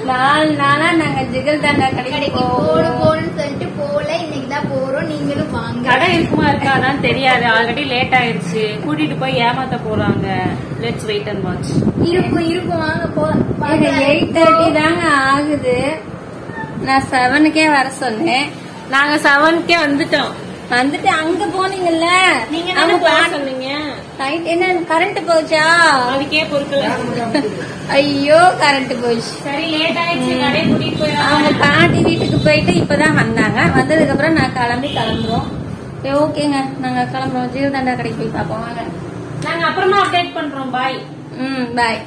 நாலு நாளா நாங்க ஜிகர் தாண்டா கடைக்கு கடைக்கு போடு போவோம் போடுன்னு சொல்லிட்டு போல இன்னைக்கு தான் போறோம் நீங்களும் வாங்க கடை இருக்குமா இருக்காதான்னு தெரியாது ஆல்ரெடி லேட் ஆயிருச்சு கூட்டிட்டு போய் ஏமாத்த போறாங்க லெட்ஸ் வெயிட் அண்ட் வாட்ச் இருக்கும் இருக்கும் வாங்க போ எயிட் தேர்ட்டி தாங்க ஆகுது நான் செவனுக்கே வர சொன்னேன் நாங்க செவனுக்கே வந்துட்டோம் வந்துட்டு அங்க போனீங்கல்ல நீங்க அங்க தானே போக பா- சொன்னீங்க நைட் என்ன கரண்ட் போச்சா அதுக்கே பொருட்கள் ஐயோ கரண்ட் போச்சு சரி லேட் ஆயிடுச்சு கடை கூட்டிட்டு அவங்க போயிடலாம் பாட்டி வீட்டுக்கு போயிட்டு இப்பதான் வந்தாங்க வந்ததுக்கு அப்புறம் நான் கிளம்பி கிளம்புறோம் சரி ஓகேங்க நாங்க கிளம்புறோம் ஜீவதாண்டா கடைக்கு போய் பார்ப்போம் வாங்க நாங்க அப்புறமா அப்டேட் பண்றோம் பாய் ம் பாய்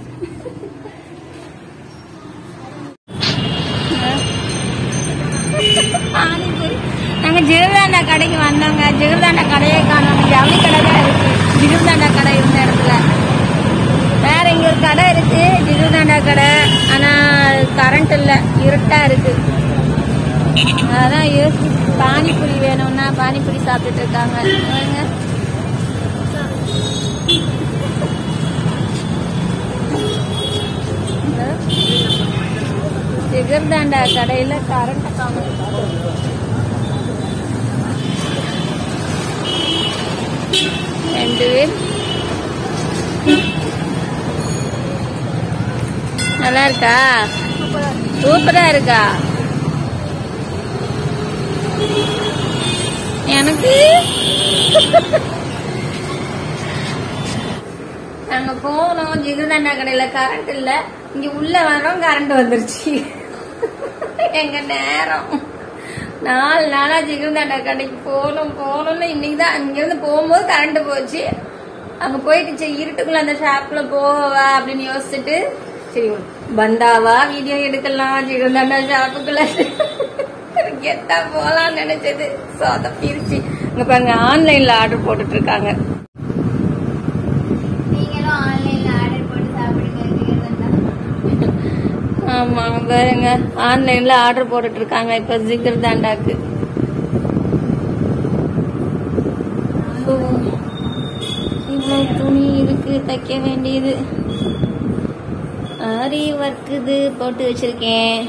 நாங்க ஜெகதாண்டா கடைக்கு வந்தோங்க ஜெகதாண்டா கடையே காணோம் ஜவுளி கடை தான் இருக்கு ஜிகிர்தாண்டா கடை இருந்த இடத்துல வேற இங்க ஒரு கடை இருக்கு ஜிகிர்தாண்டா கடை ஆனா கரண்ட் இல்ல இருட்டா இருக்கு அதான் யோசி பானிபூரி வேணும்னா பானிபூரி சாப்பிட்டுட்டு இருக்காங்க இவங்க. ஜிகர்தாண்டா கடையில கரண்ட் காணும் ரெண்டு பேர் நல்லா இருக்கா சூப்பரா இருக்கா எனக்கு நாங்க போனோம் ஜிகுதாண்டா கடையில கரண்ட் இல்ல இங்க உள்ள வரோம் கரண்ட் வந்துருச்சு எங்க நேரம் நாலு நாளா ஜிகுதாண்டா கடைக்கு போகணும் போகணும்னு இன்னைக்கு தான் இங்கிருந்து போகும்போது கரண்ட் போச்சு அங்க போயிட்டு சரி இருட்டுக்குள்ள அந்த ஷாப்ல போவா அப்படின்னு யோசிச்சுட்டு சரி வந்தாவா வீடியோ எடுக்கலாம் ஜிகுதாண்டா ஷாப்புக்குள்ள கெத்தா போலாம்னு நினைச்சது சொதப்பிருச்சு இங்க பாருங்க ஆன்லைன்ல ஆர்டர் போட்டுட்டு இருக்காங்க நீங்களும் ஆன்லைன்ல ஆர்டர் போட்டு சாப்பிடுங்க ஜிகர்தண்டா. ஆமாங்க பாருங்க ஆன்லைன்ல ஆர்டர் போட்டுட்டு இருக்காங்க இப்ப ஜிகர் தாண்டாக்கு ஓ, இவ்வளவு துணி இருக்கு தைக்க வேண்டியது ஆரி ஒர்க்குது போட்டு வச்சிருக்கேன்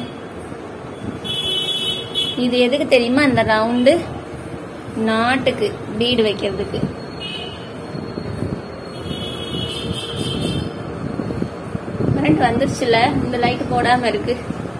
இது எதுக்கு தெரியுமா இந்த ரவுண்டு நாட்டுக்கு பீடு வைக்கிறதுக்கு கரண்ட் வந்துருச்சுல இந்த லைட் போடாம இருக்கு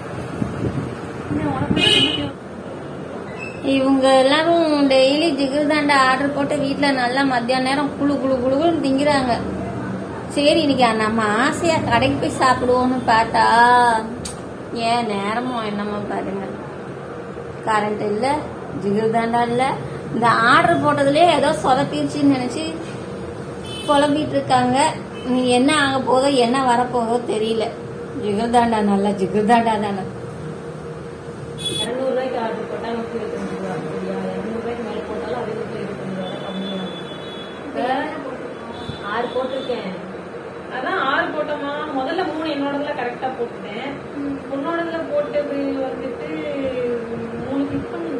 இவங்க எல்லாரும் டெய்லி ஜிகிர்தாண்டா ஆர்டர் போட்டு வீட்ல நல்லா மத்தியான நேரம் குழு குழு குழுன்னு திங்கிறாங்க சரி இன்னைக்கு நம்ம ஆசையா கடைக்கு போய் சாப்பிடுவோம்னு பார்த்தா ஏன் நேரமும் என்னமோ பாருங்க கரண்ட் இல்ல ஜிகிர்தாண்டா இல்ல இந்த ஆர்டர் போட்டதுலயே ஏதோ சொதப்பிருச்சுன்னு நினைச்சு புலம்பிட்டு இருக்காங்க நீ என்ன ஆக போதோ என்ன வரப்போதோ தெரியல ஜிகர்தாண்டா நல்லா ஜிகர்தாண்டா தானே இருநூறு ரூபாய்க்கு ஆர்டர் போட்டா நூத்தி இருபத்தஞ்சு ரூபா சரியா இருநூறு ரூபாய்க்கு மேல போட்டாலும் அதே நூத்தி இருபத்தஞ்சு ரூபா தான் கம்மியாகும் ஆறு போட்டிருக்கேன் அதான் ஆறு போட்டோமா முதல்ல மூணு என்னோடதுல கரெக்டா போட்டுட்டேன் உன்னோடதுல போட்டது வந்துட்டு மூணு கிளிக் பண்ணுங்க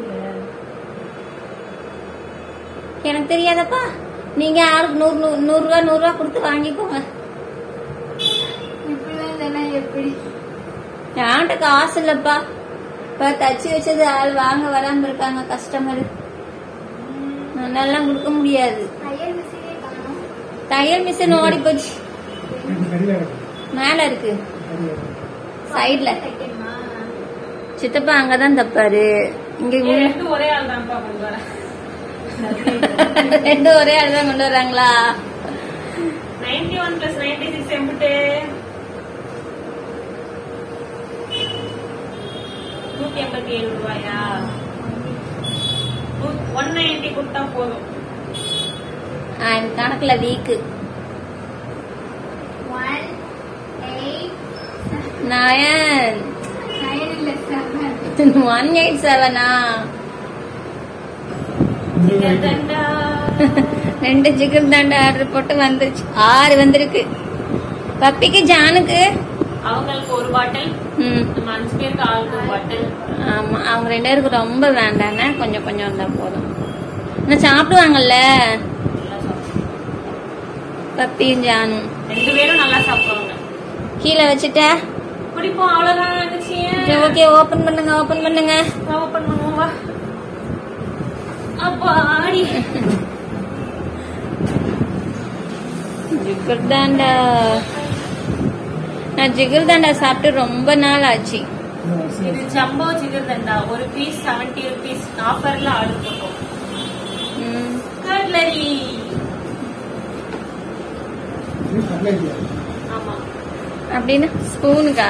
எனக்கு தெரியாதப்பா நீங்க யாருக்கு நூறு நூறு நூறு ரூபா நூறு ரூபா கொடுத்து வாங்கிக்கோங்க இப்படிலாம் இல்லைன்னா எப்படி என்கிட்ட காசு இல்லப்பா இப்ப தச்சு வச்சது ஆள் வாங்க வராம இருக்காங்க கஸ்டமர் எல்லாம் கொடுக்க முடியாது தையல் மிஷினே காணோம் தையல் மிஷின் ஓடி போச்சு மேல இருக்கு சைடுல தைக்கணுமா சித்தப்பா அங்கதான் தப்பாரு இங்க ஏய், உள்ள- ரெண்டும் ஒரே ஆள் தான்ப்பா கொண்டு வரேன் ரெண்டும் ஒரே ஆள் தான் கொண்டு வர்றாங்களா ninety one plus ninety six எம்பிட்டு நூத்தி எண்பத்தி ஏழு ரூபாயா ஒன் நைன்டி கொடுத்தா போதும் I'm கணக்குல weak one eight nine nine இல்ல செவன் ஒன் எயிட் செவனா ஜிகர்தண்டா. ரெண்டு சிக்கன் தாண்டா ஆர்டர் போட்டு வந்துருச்சு ஆறு வந்திருக்கு பப்பிக்கு ஜானுக்கு அவங்களுக்கு ஒரு பாட்டில் ம் நம்ம அஞ்சு பேருக்கு ஆளுக்கு ஒரு பாட்டில் ஆமா அவங்க ரெண்டு பேருக்கு ரொம்ப வேண்டானே கொஞ்சம் கொஞ்சம் வந்தா போதும் இன்னும் சாப்பிடுவாங்கல்ல நல்லா சாப்பிடுவோம். பப்பியும் ஜானும் ரெண்டு பேரும் நல்லா சாப்பிடுவாங்க கீழே வச்சுட்டா பிடிப்போம் அவ்வளவுதான் நினைச்சு ஓகே ஓபன் பண்ணுங்க ஓபன் பண்ணுங்க ஓபன் பண்ணுவோம் வா அப்பா ஆடி ஜிகர்தாண்டா நான் ஜிகர்தாண்டா சாப்பிட்டு ரொம்ப நாள் ஆச்சு இது ஜம்போ ஜிகர்தண்டா ஒரு பீஸ் செவன்டி ருபீஸ் ஆஃபர்ல ஆர்டர் பண்ணோம் ம். கட்லரி ஆமா அப்படின்னு ஸ்பூனுக்கா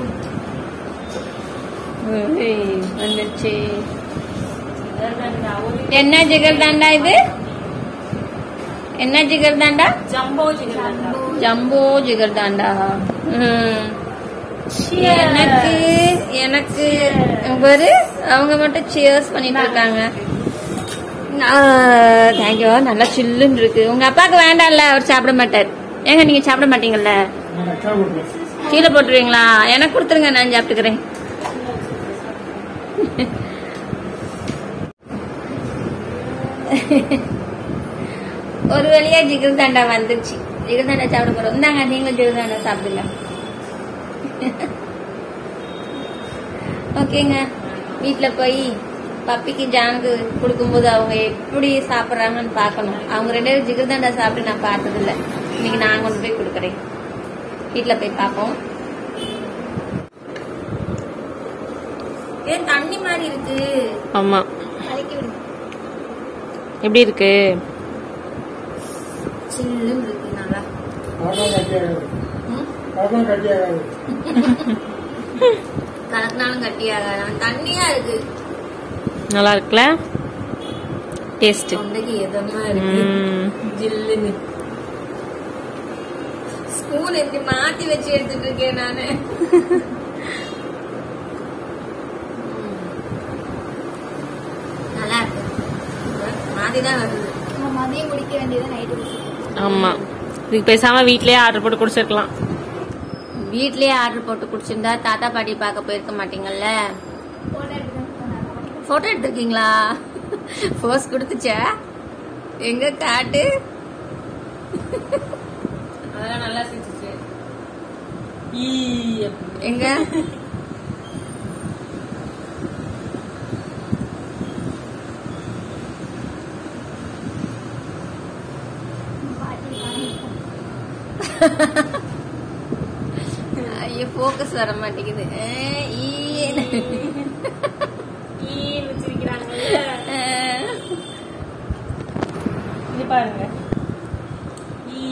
ஏய், வந்துருச்சு ஜிகர்தண்டா ஒரு என்ன ஜிகர்தாண்டா இது என்ன ஜிகர்தாண்டா ஜம்போ ஜிகர்தண்டா ஜம்போ ஜிகர்தாண்டா ம். எனக்கு எனக்கு ஒரு அவங்க மட்டும் சியர்ஸ் பண்ணிட்டு இருக்காங்க தேங்க்யூ நல்லா சில்லுன்னு இருக்கு உங்க அப்பாவுக்கு வேண்டாம்ல அவர் சாப்பிட மாட்டார் ஏங்க நீங்க சாப்பிட மாட்டீங்கல்ல கீழே போட்டுருவீங்களா எனக்கு கொடுத்துருங்க நான் சாப்பிட்டுக்கிறேன் ஒரு வழியா ஜிகிர்தாண்டா வந்துருச்சு ஜிகிர்தாண்டா சாப்பிட போறோம் இந்தாங்க நீங்களும் ஜிகிர்தாண்டா சாப்பிடுங்க ஓகேங்க வீட்ல போய் பப்பிக்கு ஜாங்கு கொடுக்கும்போது அவங்க எப்படி சாப்பிட்றாங்கன்னு பார்க்கணும் அவங்க ரெண்டு பேரும் ஜிகிர்தாண்டா சாப்பிட்டு நான் பார்த்ததில்ல இன்னைக்கு நான் கொண்டு போய் கொடுக்குறேன் வீட்ல போய் பார்ப்போம் ஏன் தண்ணி மாதிரி இருக்கு ஆமா கலக்கி விடுங்க எப்படி இருக்கு சில்லுன்னு இருக்கு நல்லா ம்? கலக்கினாலும் கட்டியாகாது தண்ணியா இருக்கு நல்லா இருக்குல்ல டேஸ்ட் தொண்டைக்கு எதமா இருக்கு ஜில்லுன்னு ஸ்பூன் எப்படி மாத்தி வச்சு எடுத்துட்டு இருக்கேன் நானு நல்லா இருக்கு மாத்தி தான் வருது நம்ம மதியம் குடிக்க வேண்டியது நைட்டு ஆமா இதுக்கு பேசாம வீட்லயே ஆர்டர் போட்டு குடிச்சிருக்கலாம் வீட்லயே ஆர்டர் போட்டு குடிச்சிருந்தா தாத்தா பாட்டி பார்க்க போயிருக்க மாட்டீங்கல்ல போட்டோ எடுத்து போனாங்க போட்டோ எடுத்திருக்கீங்களா போஸ் கொடுத்துச்சா எங்க காட்டு அதெல்லாம் நல்லா செஞ்சுச்சு எங்க பாட்டி காமிப்போம். ஐயோ ஃபோக்கஸ் வர மாட்டேங்குது அஹ், ஈன்னு. வச்சிருக்கிறாங்கல்ல அஹ். இது பாருங்க ஈ.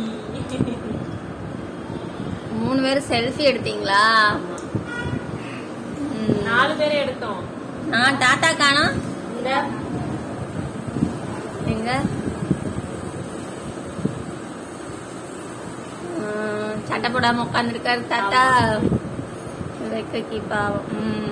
மூணு பேரும் செல்ஃபி எடுத்தீங்களா ம். நாலு பேரை எடுத்தோம் நான் தாத்தா காணோம் இந்த எங்க ம், சட்டை போடாம உட்காந்துருக்காரு தாத்தா வைக்க பாவம் ம்